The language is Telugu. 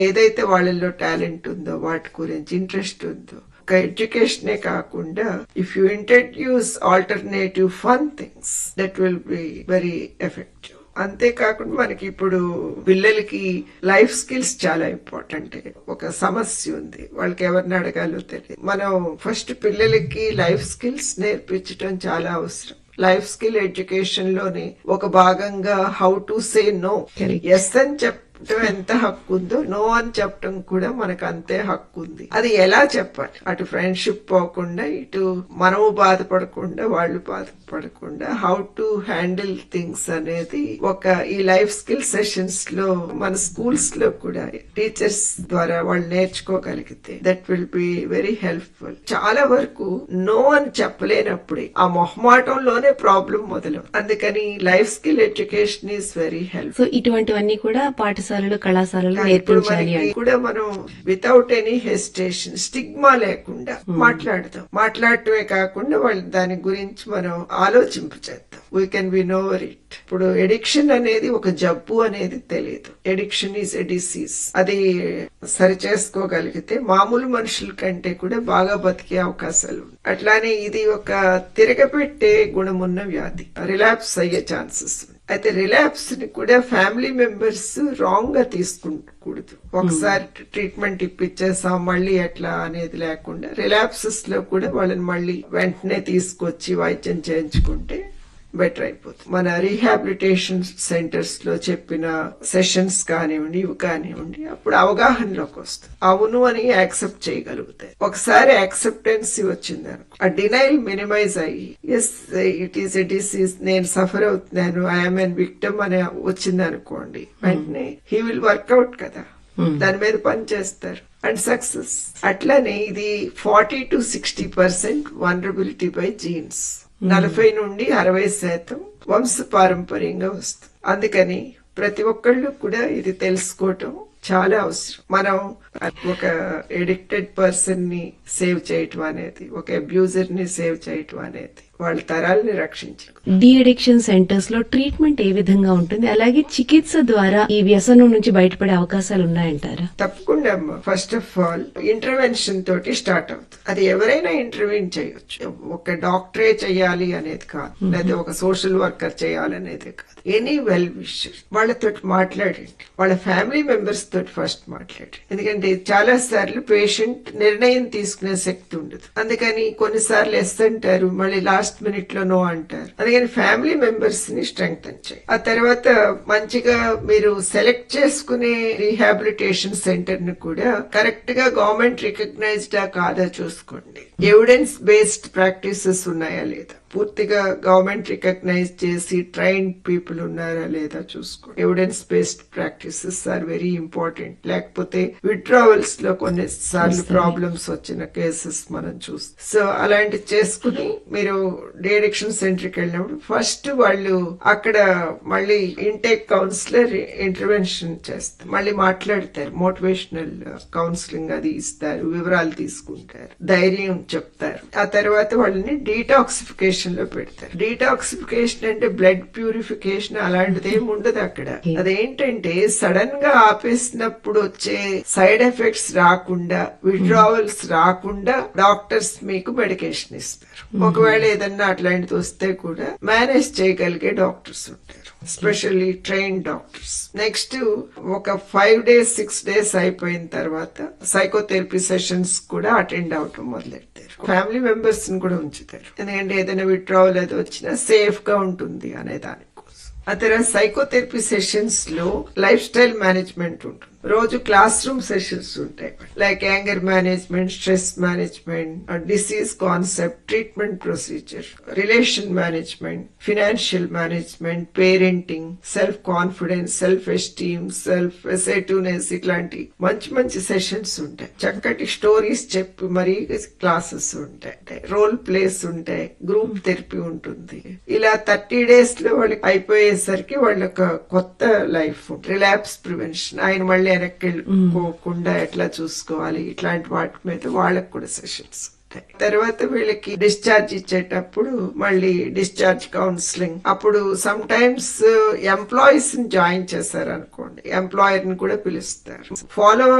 ఏదైతే వాళ్ళలో టాలెంట్ ఉందో వాటి గురించి ఇంట్రెస్ట్ ఉందో ఒక ఎడ్యుకేషనే కాకుండా if you introduce alternative fun things that will be very effective అంతేకాకుండా మనకి ఇప్పుడు పిల్లలకి లైఫ్ స్కిల్స్ చాలా ఇంపార్టెంట్ ఒక సమస్య ఉంది వాళ్ళకి ఎవరిని అడగాలో తెలియదు మనం ఫస్ట్ పిల్లలకి లైఫ్ స్కిల్స్ నేర్పించడం చాలా అవసరం లైఫ్ స్కిల్ ఎడ్యుకేషన్ లోని ఒక భాగంగా how to say no Correct. Yes అని చెప్పడం ఎంత హక్కు ఉందో నో అని చెప్పడం కూడా మనకు అంతే హక్కు ఉంది అది ఎలా చెప్పాలి అటు ఫ్రెండ్షిప్ పోకుండా ఇటు మనము బాధపడకుండా వాళ్ళు బాధపడకుండా హౌ టు హ్యాండిల్ థింగ్స్ అనేది ఒక ఈ లైఫ్ స్కిల్ సెషన్స్ లో మన స్కూల్స్ లో కూడా టీచర్స్ ద్వారా వాళ్ళు నేర్చుకోగలిగితే that will be very helpful చాలా వరకు నో అని చెప్పలేనప్పుడే ఆ మొహమాటంలోనే ప్రాబ్లం మొదలు అందుకని life skill education is very help so ఇటువంటివన్నీ కూడా పాఠశాలలు కళాశాలలు ఇప్పుడు నేర్పించాలి మనకి అని కూడా మనం వితౌట్ ఎనీ హెసిటేషన్ స్టిగ్మా లేకుండా మాట్లాడతాం మాట్లాడటమే కాకుండా వాళ్ళు దాని గురించి మనం ఆలోచింపు చేద్దాం వీ కెన్ బి నోవర్ ఇట్ ఇప్పుడు ఎడిక్షన్ అనేది ఒక జబ్బు అనేది తెలియదు ఎడిక్షన్ ఈజ్ ఎ డిసీజ్ అది సరి చేసుకోగలిగితే మామూలు మనుషుల కంటే కూడా బాగా బతికే అవకాశాలు ఉన్నాయి. అట్లానే ఇది ఒక తిరగపెట్టే గుణమున్న వ్యాధి రిలాప్స్ అయ్యే ఛాన్సెస్ ఉన్నాయి అయితే రిలాప్స్ ని కూడా ఫ్యామిలీ మెంబర్స్ రాంగ్ గా తీసుకుంటకూడదు ఒకసారి ట్రీట్మెంట్ ఇప్పించేసాం మళ్ళీ ఎట్లా అనేది లేకుండా రిలాప్సెస్ లో కూడా వాళ్ళని మళ్ళీ వెంటనే తీసుకొచ్చి వైద్యం చేయించుకుంటే బెటర్ అయిపోతుంది మన రీహాబిలిటేషన్ సెంటర్స్ లో చెప్పిన సెషన్స్ కానివ్వండి ఇవి కానివ్వండి అప్పుడు అవగాహనలోకి వస్తుంది అవును అని యాక్సెప్ట్ చేయగలుగుతాయి ఒకసారి యాక్సెప్టెన్సీ వచ్చింది అనుకో ఆ డినైల్ మినిమైజ్ అయ్యి yes it is a disease నేను సఫర్ అవుతున్నాను ఐఎమ్ ఎన్ విక్టమ్ అని వచ్చింది అనుకోండి వెంటనే హీ విల్ వర్కౌట్ కదా దాని మీద పని చేస్తారు అండ్ సక్సెస్ అట్లానే ఇది forty to sixty percent vulnerability by genes నలభై నుండి అరవై శాతం వంశ పారంపర్యంగా వస్తుంది అందుకని ప్రతి ఒక్కళ్ళు కూడా ఇది తెలుసుకోవటం చాలా అవసరం మనం ఒక ఎడిక్టెడ్ పర్సన్ ని సేవ్ చేయటం అనేది ఒక అబ్యూజర్ ని సేవ్ చేయటం అనేది వాళ్ళ తరాల్ని రక్షించడం డి అడిక్షన్ సెంటర్స్ లో ట్రీట్మెంట్ ఏ విధంగా ఉంటుంది అలాగే చికిత్స ద్వారా ఈ వ్యసనం నుంచి బయటపడే అవకాశాలు ఉన్నాయంటారా తప్పకుండా అమ్మా ఫస్ట్ ఆఫ్ ఆల్ ఇంటర్వెన్షన్ తోటి స్టార్ట్ అవుతుంది అది ఎవరైనా ఇంటర్వ్యూన్ చేయొచ్చు ఒక డాక్టరే చేయాలి అనేది కాదు లేదా ఒక సోషల్ వర్కర్ చేయాలనేది కాదు ఎనీ వెల్ విషర్ వాళ్ళతో మాట్లాడండి వాళ్ళ ఫ్యామిలీ మెంబర్స్ తోటి ఫస్ట్ మాట్లాడండి ఎందుకంటే చాలా సార్లు పేషెంట్ నిర్ణయం తీసుకునే శక్తి ఉండదు అందుకని కొన్నిసార్లు ఎస్ అంటారు మళ్ళీ లాస్ట్ మినిట్ లో నో అంటారు అందుకని ఫ్యామిలీ మెంబర్స్ ని స్ట్రెంగ్ చేయి ఆ తర్వాత మంచిగా మీరు సెలెక్ట్ చేసుకునే రీహాబిలిటేషన్ సెంటర్ ని కూడా కరెక్ట్ గా గవర్నమెంట్ రికగ్నైజ్డ్ కాదా చూసుకోండి ఎవిడెన్స్ బేస్డ్ ప్రాక్టీసెస్ ఉన్నాయా లేదా పూర్తిగా గవర్నమెంట్ రికగ్నైజ్ చేసి ట్రైన్ పీపుల్ ఉన్నారా లేదా చూసుకోండి evidence based practices are very important లేకపోతే విత్డ్రావల్స్ లో కొన్ని సార్లు ప్రాబ్లమ్స్ వచ్చిన కేసెస్ మనం చూస్తాం సో అలాంటి చేసుకుని మీరు డిఎడిక్షన్ సెంటర్ కి వెళ్ళినప్పుడు ఫస్ట్ వాళ్ళు అక్కడ మళ్ళీ ఇంటేక్ కౌన్సిలర్ ఇంటర్వెన్షన్ చేస్తారు మళ్ళీ మాట్లాడతారు మోటివేషనల్ కౌన్సిలింగ్ అది ఇస్తారు వివరాలు తీసుకుంటారు ధైర్యం చెప్తారు ఆ తర్వాత వాళ్ళని డీటాక్సిఫికేషన్ లో పెడతారు డీటాక్సిఫికేషన్ అంటే బ్లడ్ ప్యూరిఫికేషన్ అలాంటిది ఏమి ఉండదు అక్కడ అదేంటంటే సడన్ గా ఆపేసినప్పుడు వచ్చే సైడ్ ఎఫెక్ట్స్ రాకుండా విడ్రావల్స్ రాకుండా డాక్టర్స్ మీకు మెడికేషన్ ఇస్తారు ఒకవేళ ఏదన్నా అట్లాంటిది వస్తే కూడా మేనేజ్ చేయగలిగే డాక్టర్స్ ఉంటారు స్పెషల్లీ ట్రైన్ డాక్టర్స్ నెక్స్ట్ ఒక ఫైవ్ డేస్ సిక్స్ డేస్ అయిపోయిన తర్వాత సైకోథెరపీ సెషన్స్ కూడా అటెండ్ అవటం మొదలెడతారు ఫ్యామిలీ మెంబర్స్ ని కూడా ఉంచుతారు ఎందుకంటే ఏదైనా విత్డ్రావల్ అది వచ్చినా సేఫ్ గా ఉంటుంది అనే దానికోసం ఆ తర్వాత సైకోథెరపీ సెషన్స్ లో లైఫ్ స్టైల్ మేనేజ్మెంట్ ఉంటుంది రోజు క్లాస్ రూమ్ సెషన్స్ ఉంటాయి like anger management stress management disease concept treatment procedure relation management financial management parenting self confidence self esteem self assertiveness ఇట్లాంటి మంచి మంచి సెషన్స్ ఉంటాయి చక్కటి స్టోరీస్ చెప్పి మరీ క్లాసెస్ ఉంటాయి రోల్ ప్లేస్ ఉంటాయి గ్రూప్ థెరపీ ఉంటుంది ఇలా థర్టీ డేస్ లో వాళ్ళకి అయిపోయేసరికి వాళ్ళ ఒక కొత్త లైఫ్ రిలాప్స్ ప్రివెన్షన్ ఆయన మళ్ళీ వెనక్కి వెళ్ళిపోకుండా ఎట్లా చూసుకోవాలి ఇట్లాంటి వాటి మీద వాళ్ళకి కూడా సెషన్స్ అవుతాయి తర్వాత వీళ్ళకి డిశ్చార్జ్ ఇచ్చేటప్పుడు మళ్ళీ డిశ్చార్జ్ కౌన్సిలింగ్ అప్పుడు సమ్ టైమ్స్ ఎంప్లాయీస్ ని జాయిన్ చేశారు అనుకోండి ఎంప్లాయర్ ని కూడా పిలుస్తారు ఫాలో